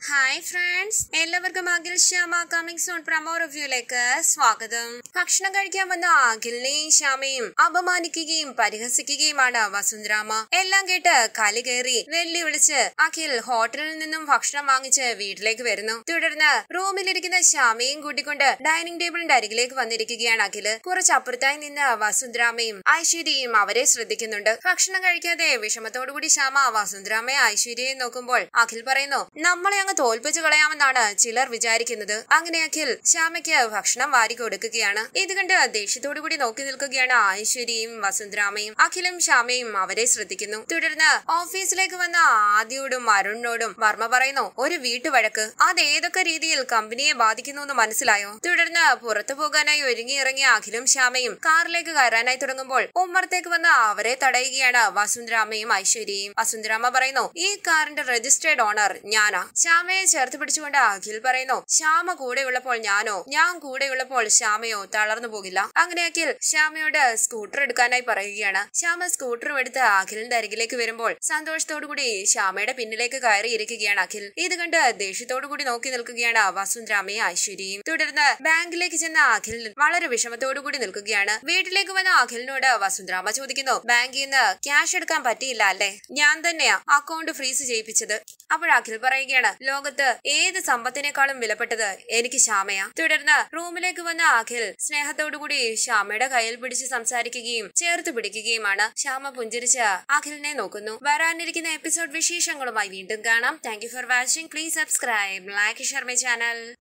hi friends എല്ലാവർക്കും Akhil Shyama coming zone promo റിവ്യൂയിലേക്ക് സ്വാഗതം ഭക്ഷണം കഴിക്കാൻ വന്ന അഖിലിനെയും ശ്യാമയും അപമാനിക്കുകയും പരിഹസിക്കുകയുമാണ് വസുന്ധരാമ എല്ലാം കേട്ട് കലി കയറി വെല്ലി വിളിച്ച് അഖിൽ ഹോട്ടലിൽ നിന്നും ഭക്ഷണം വാങ്ങിച്ച് വീട്ടിലേക്ക് വരുന്നു തുടർന്ന് റൂമിലിരിക്കുന്ന ശ്യാമയും കൂട്ടിക്കൊണ്ട് ഡൈനിങ് ടേബിളിന്റെ അരികിലേക്ക് വന്നിരിക്കുകയാണ് അഖില് കുറച്ചപ്പുറത്തായി നിന്ന് വസുന്ധരാമയും ഐശ്വര്യയും അവരെ ശ്രദ്ധിക്കുന്നുണ്ട് ഭക്ഷണം കഴിക്കാതെ വിഷമത്തോടുകൂടി ശ്യാമ വസുന്ധരാമയെ ഐശ്വര്യയെ നോക്കുമ്പോൾ അഖിൽ പറയുന്നു നമ്മളെ അങ്ങ് തോൽപ്പിച്ചു കളയാമെന്നാണ് ചിലർ വിചാരിക്കുന്നത് അങ്ങനെ അഖിൽ ശ്യാമയ്ക്ക് ഭക്ഷണം വാരി കൊടുക്കുകയാണ് ഇത് കണ്ട് ദേഷ്യത്തോടു കൂടി നോക്കി നിൽക്കുകയാണ് ഐശ്വര്യയും വസുന്ധരാമയും അഖിലും ശ്യാമയും അവരെ ശ്രദ്ധിക്കുന്നു തുടർന്ന് ഓഫീസിലേക്ക് വന്ന ആദ്യോടും അരുണിനോടും വർമ്മ പറയുന്നു ഒരു വീട്ടുവഴക്ക് അത് ഏതൊക്കെ രീതിയിൽ കമ്പനിയെ ബാധിക്കുന്നു എന്ന് മനസ്സിലായോ തുടർന്ന് പുറത്തു പോകാനായി ഒരുങ്ങിയിറങ്ങിയ അഖിലും ശ്യാമയും കാറിലേക്ക് കയറാനായി തുടങ്ങുമ്പോൾ ഉമ്മറത്തേക്ക് വന്ന് അവരെ തടയുകയാണ് വസുന്ധരാമയും ഐശ്വര്യയും വസുന്ധരാമ പറയുന്നു ഈ കാറിന്റെ രജിസ്റ്റേർഡ് ഓണർ ഞാനാ ശ്യാമയെ ചേർത്ത് പിടിച്ചുകൊണ്ട് അഖിൽ പറയുന്നു ശ്യാമ കൂടെയുള്ളപ്പോൾ ഞാനോ ഞാൻ കൂടെയുള്ളപ്പോൾ ശ്യാമയോ തളർന്നു പോകില്ല അങ്ങനെ അഖിൽ ശ്യാമയോട് സ്കൂട്ടർ എടുക്കാനായി പറയുകയാണ് ശ്യാമ സ്കൂട്ടറും എടുത്ത് അഖിലിന്റെ അരികിലേക്ക് വരുമ്പോൾ സന്തോഷത്തോടു കൂടി ശ്യാമയുടെ പിന്നിലേക്ക് കയറി ഇരിക്കുകയാണ് അഖിൽ ഇത് കണ്ട് ദേഷ്യത്തോടു കൂടി നോക്കി നിൽക്കുകയാണ് വസുന്ധരാമയും ഐശ്വര്യയും തുടർന്ന് ബാങ്കിലേക്ക് ചെന്ന അഖിൽ വളരെ വിഷമത്തോടു കൂടി നിൽക്കുകയാണ് വീട്ടിലേക്ക് വന്ന അഖിലിനോട് വസുന്ധരാമ ചോദിക്കുന്നു ബാങ്കിൽ നിന്ന് ക്യാഷ് എടുക്കാൻ പറ്റിയില്ല അല്ലേ ഞാൻ തന്നെയാ അക്കൗണ്ട് ഫ്രീസ് ചെയ്യിപ്പിച്ചത് അപ്പോൾ അഖിൽ പറയുകയാണ് ലോകത്ത് ഏത് സമ്പത്തിനേക്കാളും വിലപ്പെട്ടത് എനിക്ക് ശ്യാമയാ തുടർന്ന് റൂമിലേക്ക് വന്ന അഖിൽ സ്നേഹത്തോടുകൂടി ശ്യാമയുടെ കയ്യിൽ പിടിച്ച് സംസാരിക്കുകയും ചേർത്ത് പിടിക്കുകയുമാണ് ശ്യാമ പുഞ്ചിരിച്ച് അഖിലിനെ നോക്കുന്നു വരാനിരിക്കുന്ന എപ്പിസോഡ് വിശേഷങ്ങളുമായി വീണ്ടും കാണാം thank you for watching please subscribe like share my channel